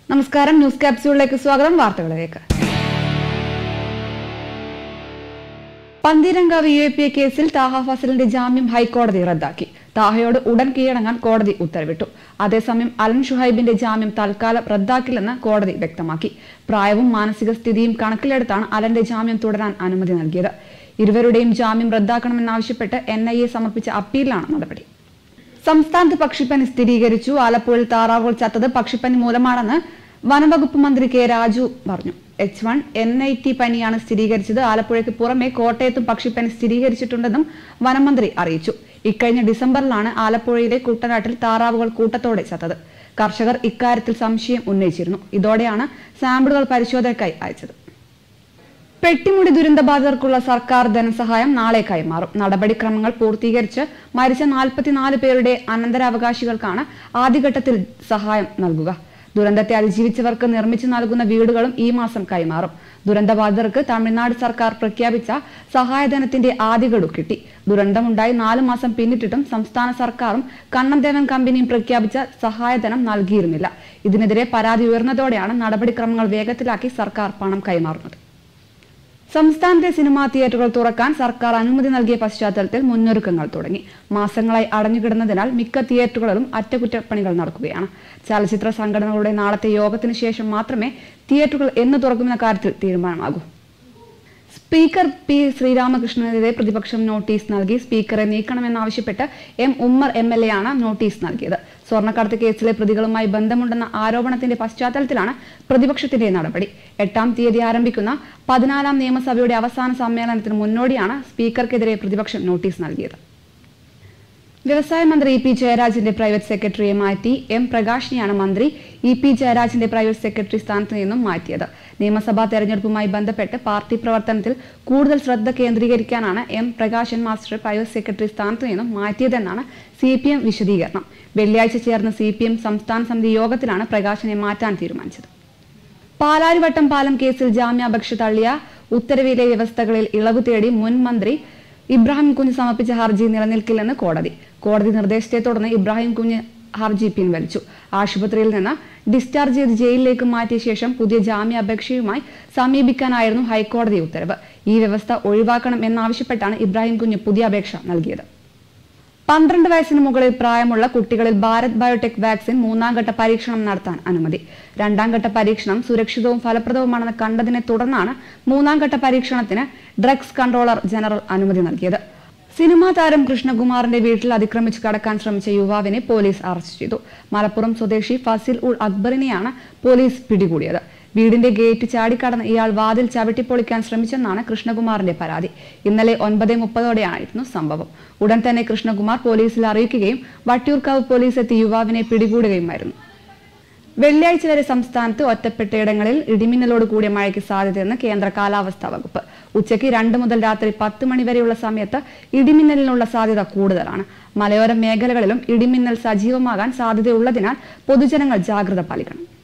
നമസ്കാരം ന്യൂസ് ക്യാപ്സ്യൂളിലേക്ക് സ്വാഗതം വാർത്തകളിലേക്ക് Pantheerankavu U A P A കേസിൽ താഹ ഫസലിന്റെ ജാമ്യം ഹൈക്കോടതി റദ്ദാക്കി താഹയോട് ഉടൻ കീഴടങ്ങാൻ കോടതി ഉത്തരവിട്ടു അതേസമയം അലൻ ഷുഹൈബിന്റെ ജാമ്യം തൽക്കാലം റദ്ദാക്കില്ലെന്ന് കോടതി വ്യക്തമാക്കി പ്രായവും മാനസിക സ്ഥിതിയും കണക്കിലെടുത്താണ് അലന്റെ ജാമ്യം തുടരാൻ അനുമതി നൽകിയത് ഇരുവരുടെയും ജാമ്യം റദ്ദാക്കണമെന്നാവശ്യപ്പെട്ട് എൻ ഐ എ സമർപ്പിച്ച അപ്പീലിലാണ് നടപടി സംസ്ഥാനത്ത് പക്ഷിപ്പനി സ്ഥിരീകരിച്ചു ആലപ്പുഴയിൽ താറാവുകൾ ചത്തത് പക്ഷിപ്പനി മൂലമാണെന്ന് വനവകുപ്പ് മന്ത്രി കെ രാജു പറഞ്ഞു H one N I T പനിയാണ് സ്ഥിരീകരിച്ചത് ആലപ്പുഴയ്ക്ക് പുറമെ കോട്ടയത്തും പക്ഷിപ്പനി സ്ഥിരീകരിച്ചിട്ടുണ്ടെന്നും വനമന്ത്രി അറിയിച്ചു ഇക്കഴിഞ്ഞ ഡിസംബറിലാണ് ആലപ്പുഴയിലെ കുട്ടനാട്ടിൽ താറാവുകൾ കൂട്ടത്തോടെ ചത്തത് കർഷകർ ഇക്കാര്യത്തിൽ സംശയം ഉന്നയിച്ചിരുന്നു ഇതോടെയാണ് സാമ്പിളുകൾ പരിശോധനയ്ക്കായി അയച്ചത് പെട്ടിമുടി ദുരന്തബാധിതർക്കുള്ള സർക്കാർ ധനസഹായം നാളെ കൈമാറും നടപടിക്രമങ്ങൾ പൂർത്തീകരിച്ച് മരിച്ച നാൽപ്പത്തിനാല് പേരുടെ അനന്തരാവകാശികൾക്കാണ് ആദ്യഘട്ടത്തിൽ സഹായം നൽകുക ദുരന്തത്തെ അതിജീവിച്ചവർക്ക് നിർമ്മിച്ചു നൽകുന്ന വീടുകളും ഈ മാസം കൈമാറും ദുരന്തബാധിതർക്ക് തമിഴ്നാട് സർക്കാർ പ്രഖ്യാപിച്ച സഹായധനത്തിന്റെ ആദ്യ ഗഡു കിട്ടി ദുരന്തമുണ്ടായി നാലു മാസം പിന്നിട്ടിട്ടും സംസ്ഥാന സർക്കാരും കണ്ണൻദേവൻ കമ്പനിയും പ്രഖ്യാപിച്ച സഹായധനം നൽകിയിരുന്നില്ല ഇതിനെതിരെ പരാതി ഉയർന്നതോടെയാണ് നടപടിക്രമങ്ങൾ വേഗത്തിലാക്കി സർക്കാർ പണം കൈമാറുന്നത് സംസ്ഥാനത്തെ സിനിമാ തിയേറ്ററുകൾ തുറക്കാൻ സർക്കാർ അനുമതി നൽകിയ പശ്ചാത്തലത്തിൽ മുന്നൊരുക്കങ്ങൾ തുടങ്ങി മാസങ്ങളായി അടഞ്ഞുകിടന്നതിനാൽ മിക്ക തിയേറ്ററുകളിലും അറ്റകുറ്റപ്പണികൾ നടക്കുകയാണ് ചലച്ചിത്ര സംഘടനകളുടെ നാളത്തെ യോഗത്തിന് ശേഷം മാത്രമേ തിയേറ്ററുകൾ എന്ന് തുറക്കുമെന്ന കാര്യത്തിൽ തീരുമാനമാകൂ സ്പീക്കർ പി ശ്രീരാമകൃഷ്ണനെതിരെ പ്രതിപക്ഷം നോട്ടീസ് നൽകി സ്പീക്കറെ നീക്കണമെന്നാവശ്യപ്പെട്ട് M Ummer M L A ആണ് നോട്ടീസ് നൽകിയത് സ്വർണ്ണക്കടത്ത് കേസിലെ പ്രതികളുമായി ബന്ധമുണ്ടെന്ന ആരോപണത്തിന്റെ പശ്ചാത്തലത്തിലാണ് പ്രതിപക്ഷത്തിന്റെ നടപടി എട്ടാം തീയതി ആരംഭിക്കുന്ന പതിനാലാം നിയമസഭയുടെ അവസാന സമ്മേളനത്തിന് മുന്നോടിയാണ് സ്പീക്കർക്കെതിരെ പ്രതിപക്ഷം നോട്ടീസ് നൽകിയത് വ്യവസായ മന്ത്രി ഇ പി ജയരാജന്റെ പ്രൈവറ്റ് സെക്രട്ടറിയെ മാറ്റി എം പ്രകാശിനെയാണ് മന്ത്രി ഇ പി ജയരാജന്റെ പ്രൈവറ്റ് സെക്രട്ടറി സ്ഥാനത്ത് നിന്നും മാറ്റിയത് നിയമസഭാ തെരഞ്ഞെടുപ്പുമായി ബന്ധപ്പെട്ട് പാർട്ടി പ്രവർത്തനത്തിൽ കൂടുതൽ ശ്രദ്ധ കേന്ദ്രീകരിക്കാനാണ് M Prakashan master private secretary സ്ഥാനത്ത് നിന്നും മാറ്റിയതെന്നാണ് സി പി എം വിശദീകരണം വെള്ളിയാഴ്ച ചേർന്ന സി പി എം സംസ്ഥാന സമിതി യോഗത്തിലാണ് പ്രകാശനെ മാറ്റാൻ തീരുമാനിച്ചത് പാലാരിവട്ടം പാലം കേസിൽ ജാമ്യാപേക്ഷ തള്ളിയ ഉത്തരവിലെ വ്യവസ്ഥകളിൽ ഇളവ് തേടി മുൻ മന്ത്രി ഇബ്രാഹിം കുഞ്ഞ് സമർപ്പിച്ച ഹർജി നിലനിൽക്കില്ലെന്ന് കോടതി കോടതി നിർദ്ദേശത്തെ തുടർന്ന് ഇബ്രാഹിം കുഞ്ഞ് ഹർജി പിൻവലിച്ചു ആശുപത്രിയിൽ നിന്ന് ഡിസ്ചാർജ് ചെയ്ത് ജയിലിലേക്ക് മാറ്റിയ ശേഷം പുതിയ ജാമ്യാപേക്ഷയുമായി സമീപിക്കാനായിരുന്നു ഹൈക്കോടതി ഉത്തരവ് ഈ വ്യവസ്ഥ ഒഴിവാക്കണം എന്നാവശ്യപ്പെട്ടാണ് ഇബ്രാഹിം കുഞ്ഞ് പുതിയ അപേക്ഷ നൽകിയത് പന്ത്രണ്ട് വയസ്സിന് മുകളിൽ പ്രായമുള്ള കുട്ടികളിൽ ഭാരത് ബയോടെക് വാക്സിൻ മൂന്നാം ഘട്ട പരീക്ഷണം നടത്താൻ അനുമതി രണ്ടാം ഘട്ട പരീക്ഷണം സുരക്ഷിതവും ഫലപ്രദവുമാണെന്ന് കണ്ടതിനെ തുടർന്നാണ് മൂന്നാം ഘട്ട പരീക്ഷണത്തിന് ഡ്രഗ്സ് കൺട്രോളർ ജനറൽ അനുമതി നൽകിയത് സിനിമാ താരം കൃഷ്ണകുമാറിന്റെ വീട്ടിൽ അതിക്രമിച്ച് കടക്കാൻ ശ്രമിച്ച യുവാവിനെ പോലീസ് അറസ്റ്റ് ചെയ്തു മലപ്പുറം സ്വദേശി ഫസിൽ ഉൾ അക്ബറിനെയാണ് പോലീസ് പിടികൂടിയത് വീടിന്റെ ഗേറ്റ് ചാടിക്കടന്ന് ഇയാൾ വാതിൽ ചവിട്ടിപ്പൊളിക്കാൻ ശ്രമിച്ചെന്നാണ് കൃഷ്ണകുമാറിന്റെ പരാതി ഇന്നലെ ഒൻപത് മുപ്പതോടെയായിരുന്നു സംഭവം ഉടൻ തന്നെ കൃഷ്ണകുമാർ പോലീസിൽ അറിയിക്കുകയും വട്ടിയൂർക്കാവ് പോലീസ് എത്തി യുവാവിനെ പിടികൂടുകയുമായിരുന്നു വെള്ളിയാഴ്ച വരെ സംസ്ഥാനത്ത് ഒറ്റപ്പെട്ടയിടങ്ങളിൽ ഇടിമിന്നലോട് കൂടിയ മഴയ്ക്ക് സാധ്യതയെന്ന് കേന്ദ്ര കാലാവസ്ഥാ വകുപ്പ് ഉച്ചയ്ക്ക് രണ്ട് മുതൽ രാത്രി പത്ത് മണി വരെയുള്ള സമയത്ത് ഇടിമിന്നലിനുള്ള സാധ്യത കൂടുതലാണ് മലയോര മേഖലകളിലും ഇടിമിന്നൽ സജീവമാകാൻ സാധ്യതയുള്ളതിനാൽ പൊതുജനങ്ങൾ ജാഗ്രത പാലിക്കണം